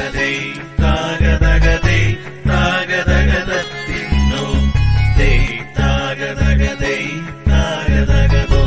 താഗതഗതൈ താഗതഗതൈ താഗതഗതത്തിന്നു തൈ താഗതഗതൈ താഗതഗതോ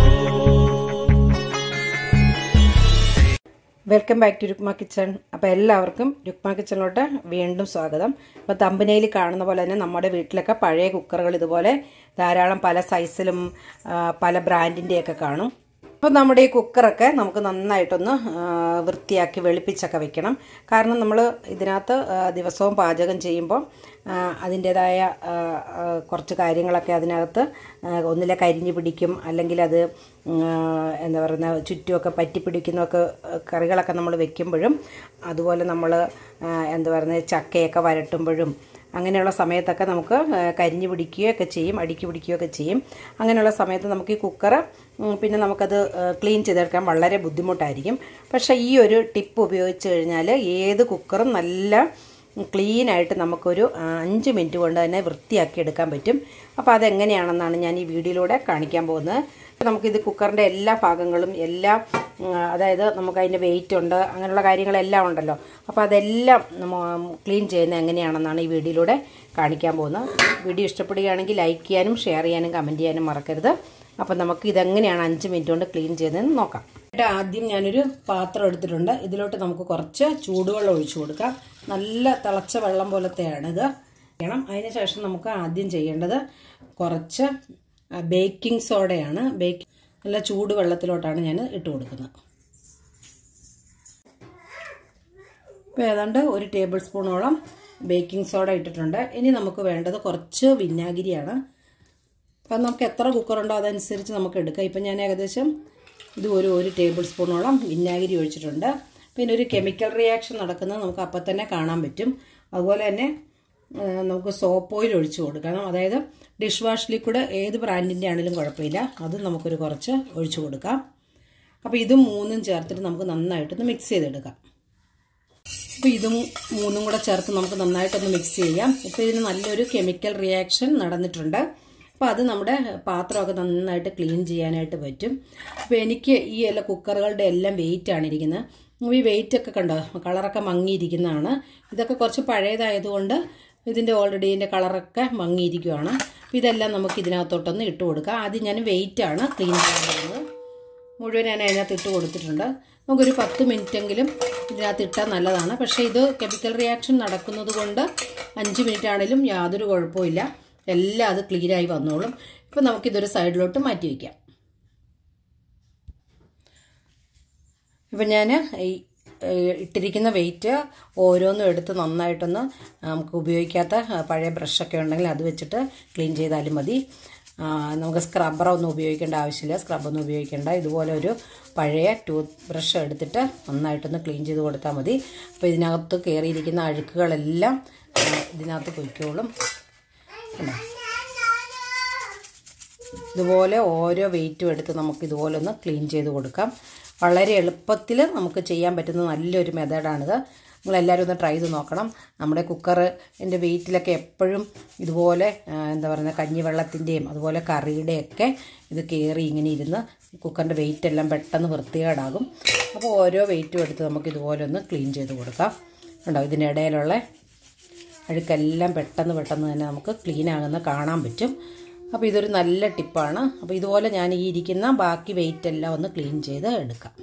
welcome back to Rukma kitchen അപ്പോൾ എല്ലാവർക്കും രുക്മ കിച്ചണിലോട്ട് വീണ്ടും സ്വാഗതം അപ്പോൾ തമ്പനയിൽ കാണുന്ന പോലെ തന്നെ നമ്മുടെ വീട്ടിലൊക്കെ പഴയ കുക്കറുകൾ ഇതുപോലെ ധാരാളം പല സൈസിലും ആ, പല ബ്രാൻഡിൻ്റെയൊക്കെ കാണും അപ്പോൾ നമ്മുടെ ഈ കുക്കറൊക്കെ നമുക്ക് നന്നായിട്ടൊന്ന് ആ, വൃത്തിയാക്കി വെളുപ്പിച്ചൊക്കെ വെക്കണം കാരണം നമ്മൾ ഇതിനകത്ത് ആ, ദിവസവും പാചകം ചെയ്യുമ്പോൾ അതിൻ്റേതായ കുറച്ച് കാര്യങ്ങളൊക്കെ അതിനകത്ത് ആ, ഒന്നിലെ കരിഞ്ഞു പിടിക്കും അല്ലെങ്കിൽ അത് ഉം, ആ, എന്താ പറയുന്ന ചുറ്റുമൊക്കെ പറ്റിപ്പിടിക്കുന്നൊക്കെ കറികളൊക്കെ നമ്മൾ വെക്കുമ്പോഴും അതുപോലെ നമ്മൾ എന്താ പറയുന്നത് ചക്കയൊക്കെ വരട്ടുമ്പോഴും അങ്ങനെയുള്ള സമയത്തൊക്കെ നമുക്ക് ആ, കരിഞ്ഞു പിടിക്കുകയൊക്കെ ചെയ്യും അടുക്കി പിടിക്കുകയൊക്കെ ചെയ്യും അങ്ങനെയുള്ള സമയത്ത് നമുക്ക് ഈ കുക്കർ പിന്നെ നമുക്കത് ആ, ക്ലീൻ ചെയ്തെടുക്കാൻ വളരെ ബുദ്ധിമുട്ടായിരിക്കും പക്ഷേ ഈ ഒരു ടിപ്പ് ഉപയോഗിച്ച് കഴിഞ്ഞാൽ ഏത് കുക്കറും നല്ല ക്ലീൻ ആയിട്ട് നമുക്കൊരു ആ, അഞ്ച് മിനിറ്റ് കൊണ്ട് തന്നെ വൃത്തിയാക്കി എടുക്കാൻ പറ്റും അപ്പോൾ അതെങ്ങനെയാണെന്നാണ് ഞാൻ ഈ വീഡിയോയിലൂടെ കാണിക്കാൻ പോകുന്നത് നമുക്കിത് കുക്കറിൻ്റെ എല്ലാ ഭാഗങ്ങളും എല്ലാ ഉം, അതായത് നമുക്ക് അതിൻ്റെ വെയിറ്റ് ഉണ്ട് അങ്ങനെയുള്ള കാര്യങ്ങളെല്ലാം ഉണ്ടല്ലോ അപ്പോൾ അതെല്ലാം നമ്മ ക്ലീൻ ചെയ്യുന്നത് എങ്ങനെയാണെന്നാണ് ഈ വീഡിയോയിലൂടെ കാണിക്കാൻ പോകുന്നത് വീഡിയോ ഇഷ്ടപ്പെടുകയാണെങ്കിൽ ലൈക്ക് ചെയ്യാനും ഷെയർ ചെയ്യാനും കമൻറ്റ് ചെയ്യാനും മറക്കരുത് അപ്പോൾ നമുക്ക് ഇതെങ്ങനെയാണ് അഞ്ച് മിനിറ്റ് കൊണ്ട് ക്ലീൻ ചെയ്തതെന്ന് നോക്കാം എന്നിട്ട് ആദ്യം ഞാനൊരു പാത്രം എടുത്തിട്ടുണ്ട് ഇതിലോട്ട് നമുക്ക് കുറച്ച് ചൂടുവെള്ളം ഒഴിച്ചു കൊടുക്കാം നല്ല തിളച്ച വെള്ളം പോലത്തെയാണിത് ചെയ്യണം അതിന് ശേഷം നമുക്ക് ആദ്യം ചെയ്യേണ്ടത് കുറച്ച് ബേക്കിംഗ് സോഡയാണ് ബേക്ക് നല്ല ചൂട് വെള്ളത്തിലോട്ടാണ് ഞാൻ ഇട്ട് കൊടുക്കുന്നത് ഇപ്പോൾ ഏതാണ്ട് ഒരു ടേബിൾ സ്പൂണോളം ബേക്കിംഗ് സോഡ ഇട്ടിട്ടുണ്ട് ഇനി നമുക്ക് വേണ്ടത് കുറച്ച് വിനാഗിരിയാണ് അപ്പം നമുക്ക് എത്ര കുക്കറുണ്ടോ അതനുസരിച്ച് നമുക്ക് എടുക്കാം ഇപ്പം ഞാൻ ഏകദേശം ഇത് ഒരു ഒരു ടേബിൾ സ്പൂണോളം വിനാഗിരി ഒഴിച്ചിട്ടുണ്ട് പിന്നെ ഒരു കെമിക്കൽ റിയാക്ഷൻ നടക്കുന്നത് നമുക്ക് അപ്പം തന്നെ കാണാൻ പറ്റും അതുപോലെ തന്നെ ആ, നമുക്ക് സോപ്പ് ഓയിൽ ഒഴിച്ചു കൊടുക്കണം അതായത് ഡിഷ് വാഷ് ലിക്വിഡ് ഏത് ബ്രാൻഡിൻ്റെ ആണെങ്കിലും കുഴപ്പമില്ല അത് നമുക്കൊരു കുറച്ച് ഒഴിച്ചു കൊടുക്കാം അപ്പോൾ ഇതും മൂന്നും ചേർത്തിട്ട് നമുക്ക് നന്നായിട്ടൊന്ന് മിക്സ് ചെയ്തെടുക്കാം അപ്പോൾ ഇതും മൂന്നും കൂടെ ചേർത്ത് നമുക്ക് നന്നായിട്ടൊന്ന് മിക്സ് ചെയ്യാം ഇപ്പോൾ ഇതിന് നല്ലൊരു കെമിക്കൽ റിയാക്ഷൻ നടന്നിട്ടുണ്ട് അപ്പോൾ അത് നമ്മുടെ പാത്രമൊക്കെ നന്നായിട്ട് ക്ലീൻ ചെയ്യാനായിട്ട് പറ്റും അപ്പോൾ എനിക്ക് ഈ എല്ലാ കുക്കറുകളുടെ എല്ലാം വെയിറ്റ് ആണ് ഇരിക്കുന്നത് അപ്പോൾ ഈ വെയിറ്റ് ഒക്കെ കണ്ടോ കളറൊക്കെ മങ്ങിയിരിക്കുന്നതാണ് ഇതൊക്കെ കുറച്ച് പഴയതായതുകൊണ്ട് ഇതിൻ്റെ ഓൾറെഡി ഇതിൻ്റെ കളറൊക്കെ മങ്ങിയിരിക്കുവാണ് അപ്പോൾ ഇതെല്ലാം നമുക്ക് ഇതിനകത്തോട്ടൊന്ന് ഇട്ട് കൊടുക്കാം ആദ്യം ഞാൻ വെയിറ്റ് ആണ് ക്ലീൻ ചെയ്യാൻ പോകുന്നത് മുഴുവൻ ഞാൻ അതിനകത്ത് ഇട്ട് കൊടുത്തിട്ടുണ്ട് നമുക്കൊരു പത്ത് മിനിറ്റെങ്കിലും ഇതിനകത്ത് ഇട്ടാൽ നല്ലതാണ് പക്ഷേ ഇത് കെമിക്കൽ റിയാക്ഷൻ നടക്കുന്നത് കൊണ്ട് അഞ്ച് മിനിറ്റ് ആണെങ്കിലും യാതൊരു കുഴപ്പമില്ല എല്ലാം അത് ക്ലീനായി വന്നോളും ഇപ്പം നമുക്കിതൊരു സൈഡിലോട്ട് മാറ്റി വയ്ക്കാം ഇപ്പം ഞാൻ ഈ ഏഹ്, ഇട്ടിരിക്കുന്ന വെയിറ്റ് ഓരോന്നും എടുത്ത് നന്നായിട്ടൊന്ന് നമുക്ക് ഉപയോഗിക്കാത്ത ആ, പഴയ ബ്രഷൊക്കെ ഉണ്ടെങ്കിൽ അത് വെച്ചിട്ട് ക്ലീൻ ചെയ്താലും മതി ആ, നമുക്ക് സ്ക്രബ്ബറൊന്നും ഉപയോഗിക്കേണ്ട ആവശ്യമില്ല സ്ക്രബൊന്നും ഉപയോഗിക്കേണ്ട ഇതുപോലെ ഒരു പഴയ ടൂത്ത് ബ്രഷ് എടുത്തിട്ട് നന്നായിട്ടൊന്ന് ക്ലീൻ ചെയ്ത് കൊടുത്താൽ മതി അപ്പോൾ ഇതിനകത്ത് കയറിയിരിക്കുന്ന അഴുക്കുകളെല്ലാം ആ, ഇതിനകത്ത് പൊയ്ക്കോളും കണ്ടോ ഇതുപോലെ ഓരോ വെയിറ്റും എടുത്ത് നമുക്ക് ഇതുപോലെ ഒന്ന് ക്ലീൻ ചെയ്ത് കൊടുക്കാം വളരെ എളുപ്പത്തിൽ നമുക്ക് ചെയ്യാൻ പറ്റുന്ന നല്ലൊരു മെത്തേഡാണിത് നിങ്ങളെല്ലാവരും ഒന്ന് ട്രൈ ചെയ്ത് നോക്കണം നമ്മുടെ കുക്കറിൻ്റെ വെയിറ്റിലൊക്കെ എപ്പോഴും ഇതുപോലെ ആ, എന്താ പറയുക കഞ്ഞിവെള്ളത്തിൻ്റെയും അതുപോലെ കറിയുടെയൊക്കെ ഇത് കയറി ഇങ്ങനെ ഇരുന്ന് കുക്കറിൻ്റെ വെയിറ്റ് എല്ലാം പെട്ടെന്ന് വൃത്തികേടാകും അപ്പോൾ ഓരോ വെയിറ്റും എടുത്ത് നമുക്ക് ഇതുപോലെ ഒന്ന് ക്ലീൻ ചെയ്ത് കൊടുക്കാം ഉണ്ടോ ഇതിനിടയിലുള്ള അഴുക്കെല്ലാം പെട്ടെന്ന് പെട്ടെന്ന് തന്നെ നമുക്ക് ക്ലീൻ ആകുന്ന കാണാൻ പറ്റും അപ്പോൾ ഇതൊരു നല്ല ടിപ്പാണ് അപ്പോൾ ഇതുപോലെ ഞാൻ ഈ ഇരിക്കുന്ന ബാക്കി വെയിറ്റ് എല്ലാം ഒന്ന് ക്ലീൻ ചെയ്ത് എടുക്കാം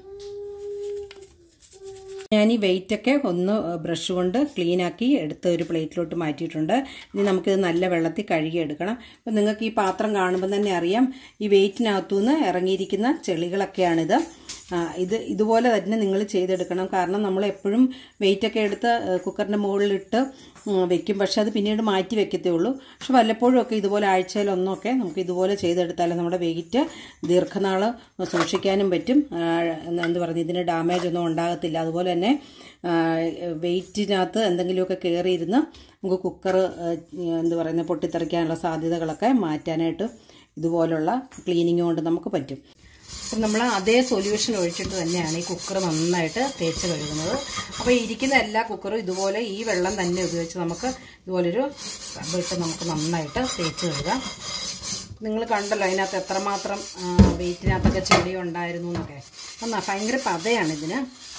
ഞാൻ ഈ വെയിറ്റൊക്കെ ഒന്ന് ബ്രഷ് കൊണ്ട് ക്ലീൻ ആക്കി എടുത്ത് ഒരു പ്ലേറ്റിലോട്ട് മാറ്റിയിട്ടുണ്ട് ഇനി നമുക്കിത് നല്ല വെള്ളത്തിൽ കഴുകിയെടുക്കണം അപ്പോൾ നിങ്ങൾക്ക് ഈ പാത്രം കാണുമ്പോൾ തന്നെ അറിയാം ഈ വെയിറ്റിനകത്തുനിന്ന് ഇറങ്ങിയിരിക്കുന്ന ചെളികളൊക്കെയാണിത് ആ, ഇത് ഇതുപോലെ തന്നെ നിങ്ങൾ ചെയ്തെടുക്കണം കാരണം നമ്മൾ എപ്പോഴും വെയിറ്റൊക്കെ എടുത്ത് കുക്കറിൻ്റെ മുകളിലിട്ട് ഉം, വെക്കും പക്ഷെ അത് പിന്നീട് മാറ്റി വെക്കത്തേ ഉള്ളൂ പക്ഷെ വല്ലപ്പോഴും ഒക്കെ ഇതുപോലെ ആഴ്ചയിലൊന്നൊക്കെ നമുക്ക് ഇതുപോലെ ചെയ്തെടുത്താൽ നമ്മുടെ വെയിറ്റ് ദീർഘനാൾ സൂക്ഷിക്കാനും പറ്റും ആ, എന്ത് പറയുന്നത് ഇതിന് ഡാമേജ് ഒന്നും ഉണ്ടാകത്തില്ല അതുപോലെ തന്നെ വെയിറ്റിനകത്ത് എന്തെങ്കിലുമൊക്കെ കയറിയിരുന്ന് നമുക്ക് കുക്കർ എന്ത് പറയുന്നത് പൊട്ടിത്തെറിക്കാനുള്ള സാധ്യതകളൊക്കെ മാറ്റാനായിട്ട് ഇതുപോലുള്ള ക്ലീനിങ് കൊണ്ട് നമുക്ക് പറ്റും അപ്പം നമ്മൾ അതേ സൊല്യൂഷൻ ഒഴിച്ചിട്ട് തന്നെയാണ് ഈ കുക്കർ നന്നായിട്ട് തേച്ച് കഴുകുന്നത് അപ്പോൾ ഇരിക്കുന്ന എല്ലാ കുക്കറും ഇതുപോലെ ഈ വെള്ളം തന്നെ ഉപയോഗിച്ച് നമുക്ക് ഇതുപോലൊരു സ്ക്രബ് ഇട്ട് നമുക്ക് നന്നായിട്ട് തേച്ച് കഴുകാം നിങ്ങൾ കണ്ടല്ലോ അതിനകത്ത് എത്രമാത്രം വെയിറ്റിനകത്തൊക്കെ ചെടി ഉണ്ടായിരുന്നു എന്നൊക്കെ അപ്പം ഭയങ്കര പതയാണ് ഇതിന്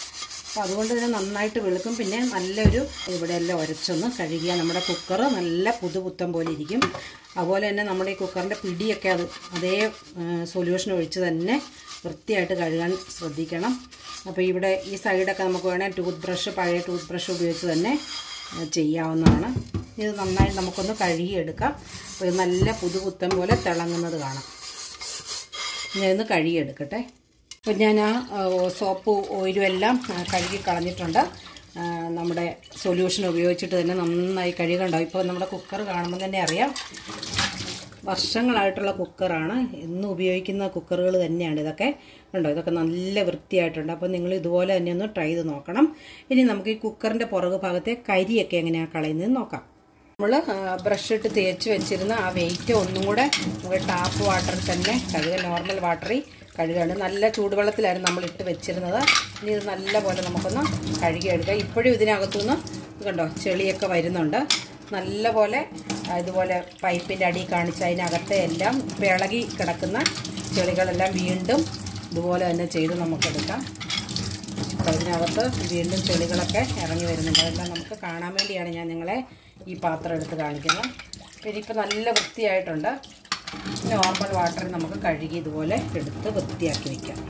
അപ്പോൾ അതുകൊണ്ട് തന്നെ നന്നായിട്ട് വെളുക്കും പിന്നെ നല്ലൊരു ഇവിടെ എല്ലാം ഉരച്ചൊന്ന് കഴുകിയാൽ നമ്മുടെ കുക്കർ നല്ല പുതുപുത്തം പോലെ ഇരിക്കും അതുപോലെ തന്നെ നമ്മുടെ ഈ കുക്കറിൻ്റെ പിടിയൊക്കെ അത് അതേ സൊല്യൂഷൻ ഒഴിച്ച് തന്നെ വൃത്തിയായിട്ട് കഴുകാൻ ശ്രദ്ധിക്കണം അപ്പോൾ ഇവിടെ ഈ സൈഡൊക്കെ നമുക്ക് വേണേൽ ടൂത്ത് ബ്രഷ് പഴയ ടൂത്ത് ബ്രഷ് ഉപയോഗിച്ച് തന്നെ ഏഹ്, ചെയ്യാവുന്നതാണ് ഇത് നന്നായി നമുക്കൊന്ന് കഴുകിയെടുക്കാം അപ്പോൾ ഇത് നല്ല പുതുപുത്തം പോലെ തിളങ്ങുന്നത് കാണാം ഞാനൊന്ന് കഴുകിയെടുക്കട്ടെ അപ്പോൾ ഞാൻ ആ ആ, സോപ്പ് ഓയിലും എല്ലാം ആ, കഴുകി കളഞ്ഞിട്ടുണ്ട് ആ, നമ്മുടെ സൊല്യൂഷൻ ഉപയോഗിച്ചിട്ട് തന്നെ നന്നായി കഴുകണ്ടാവും ഇപ്പോൾ നമ്മുടെ കുക്കർ കാണുമ്പോൾ തന്നെ അറിയാം വർഷങ്ങളായിട്ടുള്ള കുക്കറാണ് ഇന്ന് ഉപയോഗിക്കുന്ന കുക്കറുകൾ തന്നെയാണ് ഇതൊക്കെ ഉണ്ടോ ഇതൊക്കെ നല്ല വൃത്തിയായിട്ടുണ്ട് അപ്പോൾ നിങ്ങൾ ഇതുപോലെ തന്നെ ഒന്ന് ട്രൈ ചെയ്ത് നോക്കണം ഇനി നമുക്ക് ഈ കുക്കറിൻ്റെ പുറകു ഭാഗത്തെ കരിയൊക്കെ എങ്ങനെയാണ് കളയുന്നത് നോക്കാം നമ്മൾ ബ്രഷ് ഇട്ട് തേച്ച് വെച്ചിരുന്ന ആ വെയിറ്റ് ഒന്നും കൂടെ നമുക്ക് ടാപ്പ് വാട്ടറിൽ തന്നെ കഴുകുക നോർമൽ വാട്ടറിൽ കഴുകുകയാണ് നല്ല ചൂടുവെള്ളത്തിലായിരുന്നു നമ്മൾ ഇട്ട് വെച്ചിരുന്നത് ഇനി ഇത് നല്ല പോലെ നമുക്കൊന്ന് കഴുകിയെടുക്കുക ഇപ്പോഴും ഇതിനകത്തുനിന്ന് ഇത് കണ്ടോ ചെളിയൊക്കെ വരുന്നുണ്ട് നല്ല പോലെ ആ, ഇതുപോലെ പൈപ്പിൻ്റെ അടി കാണിച്ച് അതിനകത്തെ എല്ലാം വിളകി കിടക്കുന്ന ചെളികളെല്ലാം വീണ്ടും ഇതുപോലെ തന്നെ ചെയ്ത് നമുക്കെടുക്കാം അപ്പോൾ ഇതിനകത്ത് വീണ്ടും ചെളികളൊക്കെ ഇറങ്ങി വരുന്നുണ്ട് അതെല്ലാം നമുക്ക് കാണാൻ വേണ്ടിയാണ് ഞാൻ നിങ്ങളെ ഈ പാത്രം എടുത്ത് കാണിക്കുന്നത് പിന്നെ ഇപ്പോൾ നല്ല വൃത്തിയായിട്ടുണ്ട് നോർമൽ വാട്ടറിൽ നമുക്ക് കഴുകി ഇതുപോലെ എടുത്ത് വൃത്തിയാക്കി വയ്ക്കാം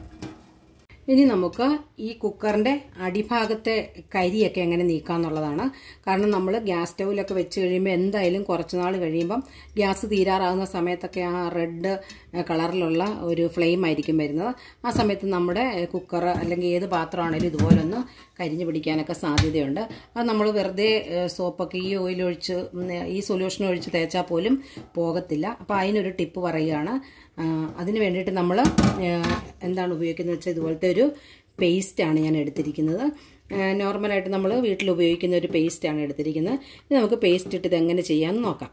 ഇനി നമുക്ക് ഈ കുക്കറിൻ്റെ അടിഭാഗത്തെ കരിയൊക്കെ എങ്ങനെ നീക്കാമെന്നുള്ളതാണ് കാരണം നമ്മൾ ഗ്യാസ് സ്റ്റൗവിലൊക്കെ വെച്ച് കഴിയുമ്പോൾ എന്തായാലും കുറച്ച് നാൾ കഴിയുമ്പം ഗ്യാസ് തീരാറാകുന്ന സമയത്തൊക്കെ ആ റെഡ് കളറിലുള്ള ഒരു ഫ്ലെയിം ആയിരിക്കും വരുന്നത് ആ സമയത്ത് നമ്മുടെ കുക്കർ അല്ലെങ്കിൽ ഏത് പാത്രമാണെങ്കിലും ഇതുപോലെ ഒന്ന് കരിഞ്ഞു പിടിക്കാനൊക്കെ സാധ്യതയുണ്ട് അത് നമ്മൾ വെറുതെ ഏഹ്, സോപ്പൊക്കെ ഈ ഓയിൽ ഒഴിച്ച് ഉം, ഈ സൊല്യൂഷൻ ഒഴിച്ച് തേച്ചാൽ പോലും പോകത്തില്ല അപ്പോൾ അതിനൊരു ടിപ്പ് പറയുകയാണ് ആ, അതിന് വേണ്ടിയിട്ട് നമ്മൾ എന്താണ് ഉപയോഗിക്കുന്നത് വെച്ചാൽ ഇതുപോലത്തെ ഒരു പേസ്റ്റാണ് ഞാൻ എടുത്തിരിക്കുന്നത് ആ, നോർമലായിട്ട് നമ്മൾ വീട്ടിൽ ഉപയോഗിക്കുന്ന ഒരു പേസ്റ്റാണ് എടുത്തിരിക്കുന്നത് ഇനി നമുക്ക് പേസ്റ്റ് ഇട്ട് ഇതെങ്ങനെ ചെയ്യാമെന്ന് നോക്കാം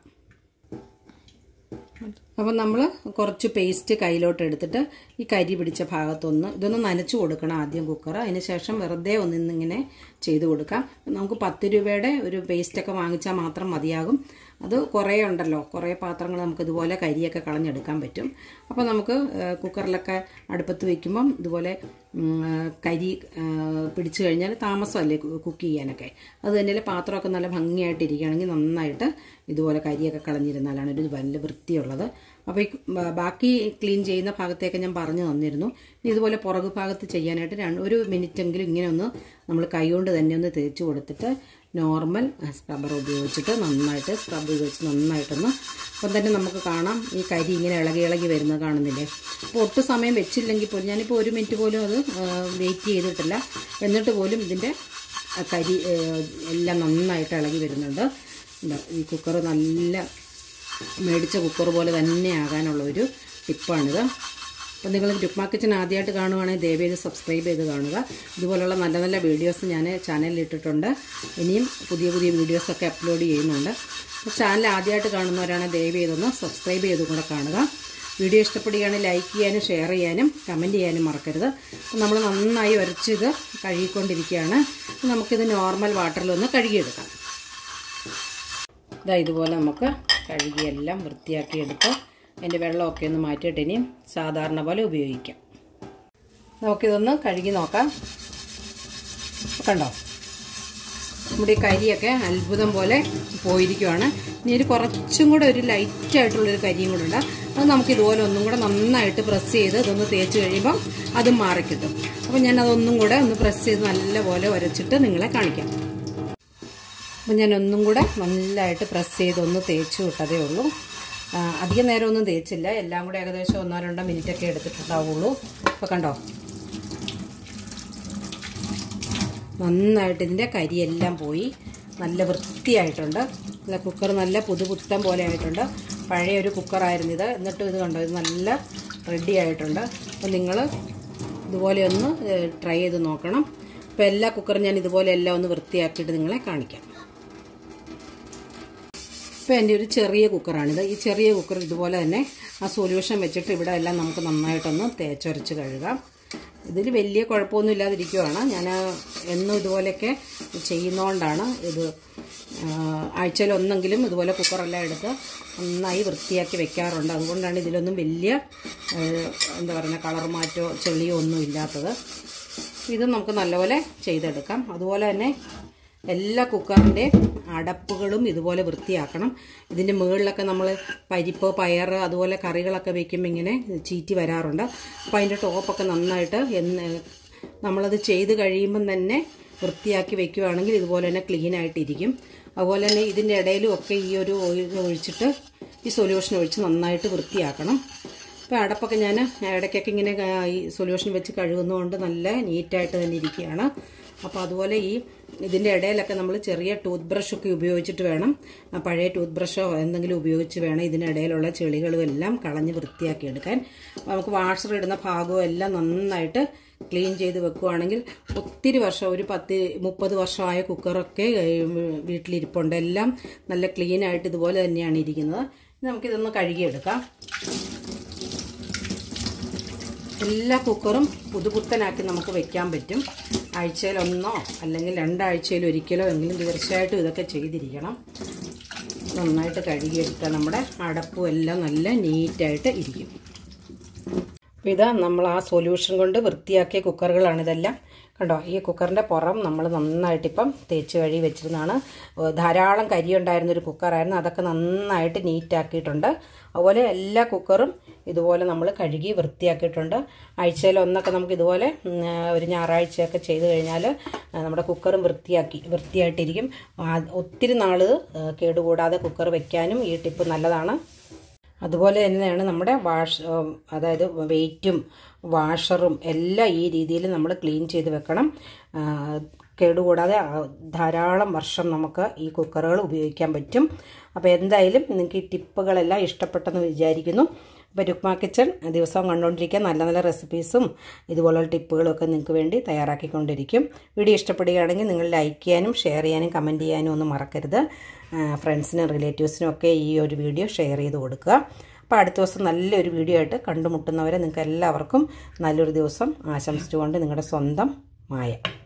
അപ്പം നമ്മൾ കുറച്ച് പേസ്റ്റ് കയ്യിലോട്ട് എടുത്തിട്ട് ഈ കരി പിടിച്ച ഭാഗത്തൊന്ന് ഇതൊന്ന് നനച്ചു കൊടുക്കണം ആദ്യം കുക്കർ അതിന് ശേഷം വെറുതെ ഒന്ന് ഇന്നിങ്ങനെ ചെയ്ത് കൊടുക്കാം നമുക്ക് പത്ത് രൂപയുടെ ഒരു പേസ്റ്റൊക്കെ വാങ്ങിച്ചാൽ മാത്രം മതിയാകും അത് കുറേ ഉണ്ടല്ലോ കുറേ പാത്രങ്ങൾ നമുക്ക് ഇതുപോലെ കരിയൊക്കെ കളഞ്ഞെടുക്കാൻ പറ്റും അപ്പോൾ നമുക്ക് ഏഹ്, കുക്കറിലൊക്കെ അടുപ്പത്ത് വെക്കുമ്പം ഇതുപോലെ ഉം, കരി ഏഹ്, പിടിച്ചു കഴിഞ്ഞാൽ താമസമല്ലേ കു- കുക്ക് ചെയ്യാനൊക്കെ അത് തന്നെ പാത്രമൊക്കെ നല്ല ഭംഗിയായിട്ട് ഇരിക്കുകയാണെങ്കിൽ നന്നായിട്ട് ഇതുപോലെ കരിയൊക്കെ കളഞ്ഞിരുന്നാലാണ് ഒരു നല്ല വൃത്തിയുള്ളത് അപ്പോൾ ഈ ബ- ബാക്കി ക്ലീൻ ചെയ്യുന്ന ഭാഗത്തേക്ക് ഞാൻ പറഞ്ഞു തന്നിരുന്നു ഇനി ഇതുപോലെ പുറകു ഭാഗത്ത് ചെയ്യാനായിട്ട് രണ്ട് ഒരു മിനിറ്റെങ്കിലും ഇങ്ങനെ ഒന്ന് നമ്മൾ കൈകൊണ്ട് തന്നെ ഒന്ന് തേച്ച് കൊടുത്തിട്ട് നോർമൽ സ്ക്രബ്ബർ ഉപയോഗിച്ചിട്ട് നന്നായിട്ട് സ്ക്രബ് ഉപയോഗിച്ച് നന്നായിട്ടൊന്ന് അപ്പം തന്നെ നമുക്ക് കാണാം ഈ കരി ഇങ്ങനെ ഇളകി ഇളകി വരുന്നത് കാണുന്നില്ലേ അപ്പോൾ ഒട്ടും സമയം വെച്ചില്ലെങ്കിൽ പോലും ഞാനിപ്പോൾ ഒരു മിനിറ്റ് പോലും അത് വെയിറ്റ് ചെയ്തിട്ടില്ല എന്നിട്ട് പോലും ഇതിൻ്റെ ആ കരി ആ, എല്ലാം നന്നായിട്ട് ഇളകി വരുന്നുണ്ട് എന്താ ഈ കുക്കർ നല്ല മേടിച്ച കുക്കർ പോലെ തന്നെ ആകാനുള്ള ഒരു ടിപ്പാണിത് അപ്പോൾ നിങ്ങൾ രുക്മാ കിച്ചൻ ആദ്യമായിട്ട് കാണുവാണെങ്കിൽ ദയവേത് സബ്സ്ക്രൈബ് ചെയ്ത് കാണുക ഇതുപോലുള്ള നല്ല നല്ല വീഡിയോസ് ഞാൻ ചാനലിൽ ഇട്ടിട്ടുണ്ട് ഇനിയും പുതിയ പുതിയ വീഡിയോസൊക്കെ അപ്ലോഡ് ചെയ്യുന്നുണ്ട് അപ്പോൾ ചാനൽ ആദ്യമായിട്ട് കാണുന്നവരാണെങ്കിൽ ദയവ് ചെയ്തൊന്ന് സബ്സ്ക്രൈബ് ചെയ്തും കൂടെ കാണുക വീഡിയോ ഇഷ്ടപ്പെടുകയാണെങ്കിൽ ലൈക്ക് ചെയ്യാനും ഷെയർ ചെയ്യാനും കമൻറ്റ് ചെയ്യാനും മറക്കരുത് അപ്പോൾ നമ്മൾ നന്നായി ഉരച്ച് ഇത് കഴുകിക്കൊണ്ടിരിക്കുകയാണ് അപ്പോൾ നമുക്കിത് നോർമൽ വാട്ടറിലൊന്ന് കഴുകിയെടുക്കാം ഇതാ ഇതുപോലെ നമുക്ക് കഴുകിയെല്ലാം വൃത്തിയാക്കി എടുത്ത് അതിൻ്റെ വെള്ളമൊക്കെ ഒന്ന് മാറ്റിയിട്ട് ഇനിയും സാധാരണ പോലെ ഉപയോഗിക്കാം നമുക്കിതൊന്ന് കഴുകി നോക്കാം കണ്ടോ നമ്മുടെ ഈ കരിയൊക്കെ അത്ഭുതം പോലെ പോയിരിക്കുവാണ് ഇനി ഒരു കുറച്ചും കൂടെ ഒരു ലൈറ്റ് ആയിട്ടുള്ളൊരു കരിയും കൂടെ ഉണ്ട് അത് നമുക്ക് ഇതുപോലെ ഒന്നും കൂടെ നന്നായിട്ട് പ്രസ് ചെയ്ത് ഇതൊന്ന് തേച്ച് കഴിയുമ്പം അത് മാറിക്കിട്ടും അപ്പോൾ ഞാൻ അതൊന്നും കൂടെ ഒന്ന് പ്രസ് ചെയ്ത് നല്ലപോലെ ഉരച്ചിട്ട് നിങ്ങളെ കാണിക്കാം അപ്പം ഞാൻ ഒന്നും കൂടെ നല്ലതായിട്ട് പ്രസ് ചെയ്ത് ഒന്ന് തേച്ച് വിട്ടതേ ഉള്ളൂ ആ, അധികം നേരമൊന്നും തേച്ചില്ല എല്ലാം കൂടെ ഏകദേശം ഒന്നോ രണ്ടോ മിനിറ്റൊക്കെ എടുത്തിട്ടുണ്ടാവുള്ളൂ അപ്പോൾ കണ്ടോ നന്നായിട്ട് ഇതിൻ്റെ കരിയെല്ലാം പോയി നല്ല വൃത്തിയായിട്ടുണ്ട് നല്ല കുക്കർ നല്ല പുതുപുത്തം പോലെ ആയിട്ടുണ്ട് പഴയ ഒരു കുക്കറായിരുന്നു ഇത് എന്നിട്ടും ഇത് കണ്ടോ ഇത് നല്ല റെഡി ആയിട്ടുണ്ട് അപ്പോൾ നിങ്ങൾ ഇതുപോലെ ഒന്ന് ട്രൈ ചെയ്ത് നോക്കണം അപ്പോൾ എല്ലാ കുക്കറും ഞാൻ ഇതുപോലെ എല്ലാം ഒന്ന് വൃത്തിയാക്കിയിട്ട് നിങ്ങളെ കാണിക്കാം ഇപ്പോൾ എൻ്റെ ഒരു ചെറിയ കുക്കറാണിത് ഈ ചെറിയ കുക്കർ ഇതുപോലെ തന്നെ ആ സൊല്യൂഷൻ വെച്ചിട്ട് ഇവിടെ എല്ലാം നമുക്ക് നന്നായിട്ടൊന്ന് തേച്ചൊരച്ച് കഴുകാം ഇതിൽ വലിയ കുഴപ്പമൊന്നും ഇല്ലാതിരിക്കുവാണ് ഞാൻ എന്നും ഇതുപോലെയൊക്കെ ചെയ്യുന്നതുകൊണ്ടാണ് ഇത് ആഴ്ചയിൽ ഒന്നെങ്കിലും ഇതുപോലെ കുക്കറെല്ലാം എടുത്ത് നന്നായി വൃത്തിയാക്കി വെക്കാറുണ്ട് അതുകൊണ്ടാണ് ഇതിലൊന്നും വലിയ ആ, എന്താ പറയുക കളർ മാറ്റോ ചെളിയോ ഒന്നും ഇല്ലാത്തത് ഇത് നമുക്ക് നല്ലപോലെ ചെയ്തെടുക്കാം അതുപോലെ തന്നെ എല്ലാ കുക്കറിൻ്റെ അടപ്പുകളും ഇതുപോലെ വൃത്തിയാക്കണം ഇതിൻ്റെ മുകളിലൊക്കെ നമ്മൾ പരിപ്പ് പയർ അതുപോലെ കറികളൊക്കെ വെക്കുമ്പോൾ ഇങ്ങനെ ചീറ്റി വരാറുണ്ട് അപ്പോൾ അതിൻ്റെ ടോപ്പൊക്കെ നന്നായിട്ട് എന്ന് നമ്മളത് ചെയ്ത് കഴിയുമ്പം തന്നെ വൃത്തിയാക്കി വെക്കുകയാണെങ്കിൽ ഇതുപോലെ തന്നെ ക്ലീൻ ആയിട്ടിരിക്കും അതുപോലെ തന്നെ ഇതിൻ്റെ ഇടയിലും ഒക്കെ ഈ ഒരു ഓയിൽ ഒഴിച്ചിട്ട് ഈ സൊല്യൂഷൻ ഒഴിച്ച് നന്നായിട്ട് വൃത്തിയാക്കണം ഇപ്പോൾ അടപ്പൊക്കെ ഞാൻ ഇടയ്ക്കൊക്കെ ഇങ്ങനെ ക- ഈ സൊല്യൂഷൻ വെച്ച് കഴുകുന്നതുകൊണ്ട് നല്ല നീറ്റായിട്ട് തന്നെ ഇരിക്കുകയാണ് അപ്പോൾ അതുപോലെ ഈ ഇതിൻ്റെ ഇടയിലൊക്കെ നമ്മൾ ചെറിയ ടൂത്ത് ബ്രഷൊക്കെ ഉപയോഗിച്ചിട്ട് വേണം ആ പഴയ ടൂത്ത് ബ്രഷോ എന്തെങ്കിലും ഉപയോഗിച്ച് വേണം ഇതിനിടയിലുള്ള ചെളികളും എല്ലാം കളഞ്ഞ് വൃത്തിയാക്കി എടുക്കാൻ അപ്പോൾ നമുക്ക് വാഷർ ഇടുന്ന ഭാഗവും എല്ലാം നന്നായിട്ട് ക്ലീൻ ചെയ്ത് വെക്കുവാണെങ്കിൽ ഒത്തിരി വർഷം ഒരു പത്ത് മുപ്പത് വർഷമായ കുക്കറൊക്കെ ഏഹ്, വീട്ടിലിരിപ്പുണ്ട് എല്ലാം നല്ല ക്ലീൻ ആയിട്ട് ഇതുപോലെ തന്നെയാണ് ഇരിക്കുന്നത് ഇനി നമുക്കിതൊന്ന് കഴുകിയെടുക്കാം എല്ലാ കുക്കറും പുതുപുത്തനാക്കി നമുക്ക് വെക്കാൻ പറ്റും ആഴ്ചയിൽ ഒന്നോ അല്ലെങ്കിൽ രണ്ടാഴ്ചയിൽ ഒരിക്കലോ എങ്കിലും തീർച്ചയായിട്ടും ഇതൊക്കെ ചെയ്തിരിക്കണം നന്നായിട്ട് കഴുകിയെടുത്താൽ നമ്മുടെ അടപ്പും എല്ലാം നല്ല നീറ്റായിട്ട് ഇരിക്കും അപ്പോൾ ഇതാ നമ്മൾ ആ സൊല്യൂഷൻ കൊണ്ട് വൃത്തിയാക്കിയ കുക്കറുകളാണ് ഇതെല്ലാം കണ്ടോ ഈ കുക്കറിൻ്റെ പുറം നമ്മൾ നന്നായിട്ടിപ്പം തേച്ച് കഴുകി വെച്ചിരുന്നതാണ് ഏഹ് ധാരാളം കരി ഉണ്ടായിരുന്ന ഒരു കുക്കറായിരുന്നു അതൊക്കെ നന്നായിട്ട് നീറ്റാക്കിയിട്ടുണ്ട് അതുപോലെ എല്ലാ കുക്കറും ഇതുപോലെ നമ്മൾ കഴുകി വൃത്തിയാക്കിയിട്ടുണ്ട് ആഴ്ചയിൽ ഒന്നൊക്കെ നമുക്ക് ഇതുപോലെ ഉം, ഒരു ഞായറാഴ്ചയൊക്കെ ചെയ്ത് കഴിഞ്ഞാൽ നമ്മുടെ കുക്കറും വൃത്തിയാക്കി വൃത്തിയായിട്ടിരിക്കും ആ- ഒത്തിരി നാൾ കേടുകൂടാതെ കുക്കർ വെക്കാനും ഈ ടിപ്പ് നല്ലതാണ് അതുപോലെ തന്നെയാണ് നമ്മുടെ വാഷ് ഉം, അതായത് വെയിറ്റും വാഷറും എല്ലാം ഈ രീതിയിൽ നമ്മൾ ക്ലീൻ ചെയ്ത് വെക്കണം ആ, കേടുകൂടാതെ ആ, ധാരാളം വർഷം നമുക്ക് ഈ കുക്കറുകൾ ഉപയോഗിക്കാൻ പറ്റും അപ്പോൾ എന്തായാലും നിങ്ങൾക്ക് ഈ ടിപ്പുകളെല്ലാം ഇഷ്ടപ്പെട്ടെന്ന് വിചാരിക്കുന്നു അപ്പോൾ രുക്മ കിച്ചൺ ദിവസവും കണ്ടുകൊണ്ടിരിക്കാൻ നല്ല നല്ല റെസിപ്പീസും ഇതുപോലുള്ള ടിപ്പുകളും ഒക്കെ നിങ്ങൾക്ക് വേണ്ടി തയ്യാറാക്കിക്കൊണ്ടിരിക്കും വീഡിയോ ഇഷ്ടപ്പെടുകയാണെങ്കിൽ നിങ്ങൾ ലൈക്ക് ചെയ്യാനും ഷെയർ ചെയ്യാനും കമൻറ്റ് ചെയ്യാനും ഒന്നും മറക്കരുത് ഫ്രണ്ട്സിനും റിലേറ്റീവ്സിനും ഒക്കെ ഈ ഒരു വീഡിയോ ഷെയർ ചെയ്ത് കൊടുക്കുക അപ്പോൾ അടുത്ത ദിവസം നല്ലൊരു വീഡിയോ ആയിട്ട് കണ്ടുമുട്ടുന്നവരെ നിങ്ങൾക്ക് എല്ലാവർക്കും നല്ലൊരു ദിവസം ആശംസിച്ചുകൊണ്ട് നിങ്ങളുടെ സ്വന്തം മായ